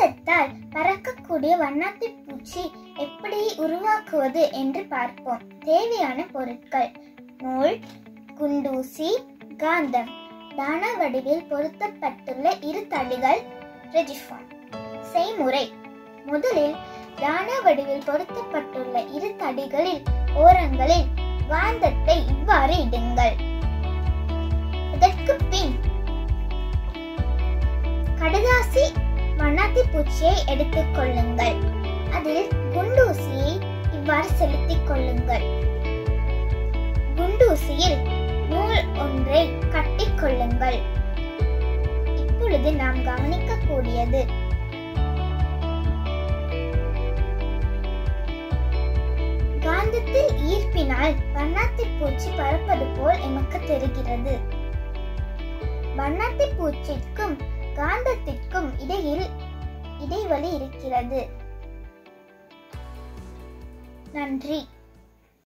காந்தத்தால் பறக்கக்கூடிய வண்ணாத்தி பூச்சி எப்படி உருவாக்குவது என்று பார்ப்போம் தேவையான பொருட்கள் நூல் குண்டூசி காந்தம் தான வடிவில் பொருத்தப்பட்டுள்ள இரு தடிகள் ரெஜிஃபான் செய்முறை முதலில் தான வடிவில் பொருத்தப்பட்டுள்ள இரு தடிகளில் ஓரங்களில் காந்தத்தை இவ்வாறு இடுங்கள் இதற்கு பின் கடுதாசி வண்ணாத்தி பூச்சியை எடுத்துக் கொள்ளுங்கள் அதில் குண்டூசியை இவ்வாறு செலுத்திக் கொள்ளுங்கள் குண்டூசியில் நூல் ஒன்றை கட்டிக் கொள்ளுங்கள் இப்பொழுது நாம் கவனிக்கக்கூடியது காந்தத்தில் ஈர்ப்பினால் வண்ணாத்தி பூச்சி பறப்பது போல் எமக்கு தெரிகிறது வண்ணாத்தி பூச்சிக்கும் காந்தத்திற்கும் இடையில் இடைவெளி இருக்கிறது நன்றி